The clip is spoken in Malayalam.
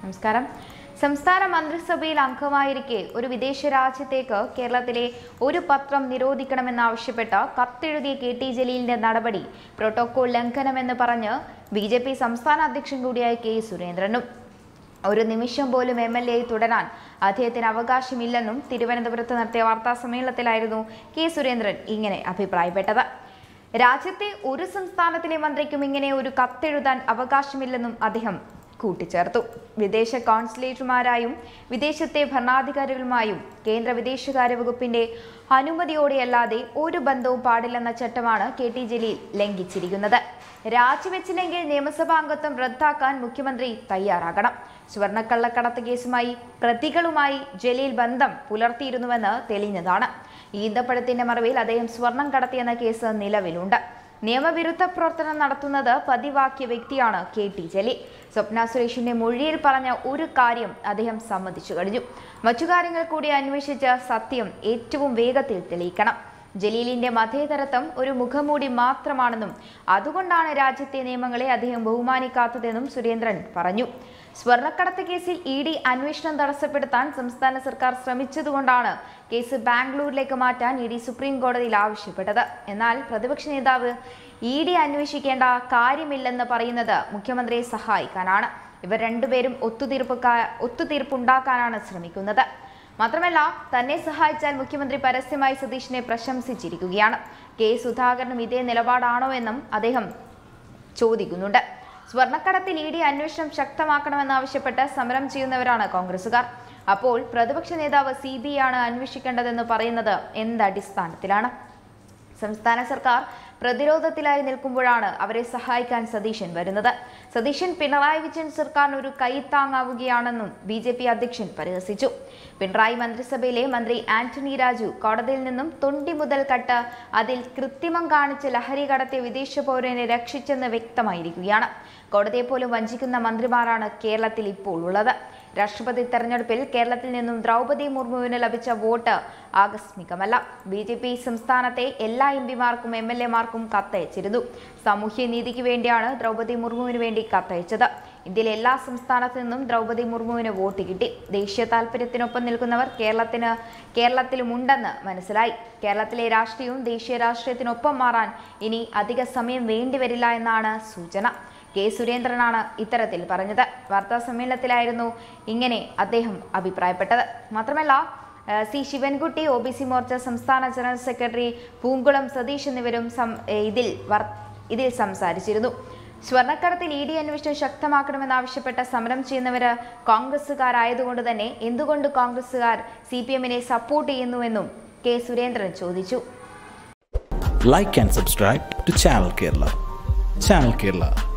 നമസ്കാരം സംസ്ഥാന മന്ത്രിസഭയിൽ അംഗമായിരിക്കെ ഒരു വിദേശ രാജ്യത്തേക്ക് കേരളത്തിലെ ഒരു പത്രം നിരോധിക്കണമെന്നാവശ്യപ്പെട്ട് കത്തെഴുതിയ കെ ടി ജലീലിന്റെ നടപടി പ്രോട്ടോകോൾ ലംഘനമെന്ന് പറഞ്ഞ് ബി ജെ പി സംസ്ഥാന അധ്യക്ഷൻ കൂടിയായ കെ സുരേന്ദ്രനും ഒരു നിമിഷം പോലും എം എൽ എ തുടരാൻ അദ്ദേഹത്തിന് അവകാശമില്ലെന്നും തിരുവനന്തപുരത്ത് നടത്തിയ വാർത്താ സമ്മേളനത്തിലായിരുന്നു കെ സുരേന്ദ്രൻ ഇങ്ങനെ അഭിപ്രായപ്പെട്ടത് രാജ്യത്തെ ഒരു സംസ്ഥാനത്തിലെ മന്ത്രിക്കും ഇങ്ങനെ ഒരു കത്തെഴുതാൻ അവകാശമില്ലെന്നും അദ്ദേഹം കൂട്ടിച്ചേർത്തു വിദേശ കോൺസുലേറ്റുമാരായും വിദേശത്തെ ഭരണാധികാരികളുമായും കേന്ദ്ര വിദേശകാര്യ വകുപ്പിന്റെ അനുമതിയോടെയല്ലാതെ ഒരു ബന്ധവും പാടില്ലെന്ന ചട്ടമാണ് കെ ടി ജലീൽ ലംഘിച്ചിരിക്കുന്നത് രാജിവെച്ചില്ലെങ്കിൽ നിയമസഭാ അംഗത്വം റദ്ദാക്കാൻ മുഖ്യമന്ത്രി തയ്യാറാകണം സ്വർണ്ണക്കള്ളക്കടത്ത് കേസുമായി പ്രതികളുമായി ജലീൽ ബന്ധം പുലർത്തിയിരുന്നുവെന്ന് തെളിഞ്ഞതാണ് ഈന്തപ്പഴത്തിന്റെ മറവിൽ അദ്ദേഹം സ്വർണം കടത്തിയെന്ന കേസ് നിലവിലുണ്ട് നിയമവിരുദ്ധ പ്രവർത്തനം നടത്തുന്നത് പതിവാക്കിയ വ്യക്തിയാണ് കെ ടി ജലീൽ സ്വപ്ന സുരേഷിന്റെ മൊഴിയിൽ പറഞ്ഞ ഒരു കാര്യം അദ്ദേഹം സമ്മതിച്ചു കഴിഞ്ഞു മറ്റു കാര്യങ്ങൾ കൂടി അന്വേഷിച്ച് സത്യം ഏറ്റവും വേഗത്തിൽ തെളിയിക്കണം ജലീലിന്റെ മതേതരത്വം ഒരു മുഖംമൂടി മാത്രമാണെന്നും അതുകൊണ്ടാണ് രാജ്യത്തെ നിയമങ്ങളെ അദ്ദേഹം ബഹുമാനിക്കാത്തതെന്നും സുരേന്ദ്രൻ പറഞ്ഞു സ്വർണ്ണക്കടത്ത് കേസിൽ ഇ ഡി അന്വേഷണം തടസ്സപ്പെടുത്താൻ സംസ്ഥാന സർക്കാർ ശ്രമിച്ചതുകൊണ്ടാണ് കേസ് ബാംഗ്ലൂരിലേക്ക് മാറ്റാൻ ഇ ഡി സുപ്രീം കോടതിയിൽ ആവശ്യപ്പെട്ടത് എന്നാൽ പ്രതിപക്ഷ നേതാവ് ഇ ഡി അന്വേഷിക്കേണ്ട കാര്യമില്ലെന്ന് പറയുന്നത് മുഖ്യമന്ത്രിയെ സഹായിക്കാനാണ് ഇവർ രണ്ടുപേരും ഒത്തുതീർപ്പ് ഒത്തുതീർപ്പുണ്ടാക്കാനാണ് ശ്രമിക്കുന്നത് മാത്രമല്ല തന്നെ സഹായിച്ചാൽ മുഖ്യമന്ത്രി പരസ്യമായി സതീഷിനെ പ്രശംസിച്ചിരിക്കുകയാണ് കെ സുധാകരനും ഇതേ നിലപാടാണോ എന്നും അദ്ദേഹം ചോദിക്കുന്നുണ്ട് സ്വർണ്ണക്കടത്തിൽ ഇ ഡി അന്വേഷണം ശക്തമാക്കണമെന്നാവശ്യപ്പെട്ട് സമരം ചെയ്യുന്നവരാണ് കോൺഗ്രസുകാർ അപ്പോൾ പ്രതിപക്ഷ നേതാവ് സി ബി ആണ് അന്വേഷിക്കേണ്ടതെന്ന് പറയുന്നത് എന്തടിസ്ഥാനത്തിലാണ് സംസ്ഥാന സർക്കാർ പ്രതിരോധത്തിലായി നിൽക്കുമ്പോഴാണ് അവരെ സഹായിക്കാൻ സതീശൻ വരുന്നത് സതീശൻ പിണറായി വിജയൻ സർക്കാരിന് ഒരു കൈത്താങ്ങാവുകയാണെന്നും ബി ജെ പി അധ്യക്ഷൻ പരിഹസിച്ചു പിണറായി മന്ത്രിസഭയിലെ മന്ത്രി ആന്റണി രാജു കോടതിയിൽ നിന്നും തൊണ്ടി മുതൽ കട്ട് അതിൽ കൃത്രിമം കാണിച്ച് ലഹരി കടത്തിയ വിദേശ പൗരനെ രക്ഷിച്ചെന്ന് വ്യക്തമായിരിക്കുകയാണ് കോടതിയെ പോലും വഞ്ചിക്കുന്ന മന്ത്രിമാരാണ് കേരളത്തിൽ ഇപ്പോൾ ഉള്ളത് രാഷ്ട്രപതി തെരഞ്ഞെടുപ്പിൽ കേരളത്തിൽ നിന്നും ദ്രൗപദി മുർമുവിന് ലഭിച്ച വോട്ട് ആകസ്മികമല്ല ബി ജെ പി സംസ്ഥാനത്തെ എല്ലാ എം പിമാർക്കും എം എൽ എമാർക്കും കത്തയച്ചിരുന്നു സാമൂഹ്യ നീതിക്ക് വേണ്ടിയാണ് ദ്രൗപദി മുർമുവിന് വേണ്ടി കത്തയച്ചത് ഇന്ത്യയിലെ എല്ലാ സംസ്ഥാനത്തു നിന്നും ദ്രൗപദി മുർമുവിന് വോട്ട് കിട്ടി ദേശീയ താല്പര്യത്തിനൊപ്പം നിൽക്കുന്നവർ കേരളത്തിന് കേരളത്തിലുമുണ്ടെന്ന് മനസ്സിലായി കേരളത്തിലെ രാഷ്ട്രീയവും ദേശീയ രാഷ്ട്രീയത്തിനൊപ്പം മാറാൻ ഇനി അധിക സമയം വേണ്ടിവരില്ല എന്നാണ് സൂചന കെ സുരേന്ദ്രനാണ് ഇത്തരത്തിൽ പറഞ്ഞത് വാർത്താ സമ്മേളനത്തിലായിരുന്നു ഇങ്ങനെ അദ്ദേഹം അഭിപ്രായപ്പെട്ടത് മാത്രമല്ല ഏഹ് C Sivankutty O B C Morcha സംസ്ഥാന ജനറൽ സെക്രട്ടറി പൂങ്കുളം സതീഷ് എന്നിവരും സം- ഏഹ് ഇതിൽ വർ- ഇതിൽ സംസാരിച്ചിരുന്നു സ്വർണ്ണക്കടത്തിൽ ഇ ഡി അന്വേഷണം ശക്തമാക്കണമെന്നാവശ്യപ്പെട്ട സമരം ചെയ്യുന്നവര് കോൺഗ്രസുകാരായതുകൊണ്ട് തന്നെ എന്തുകൊണ്ട് കോൺഗ്രസുകാർ സി പി എമ്മിനെ സപ്പോർട്ട് ചെയ്യുന്നുവെന്നും കെ സുരേന്ദ്രൻ ചോദിച്ചു like and subscribe to Channel Kerala. Channel Kerala,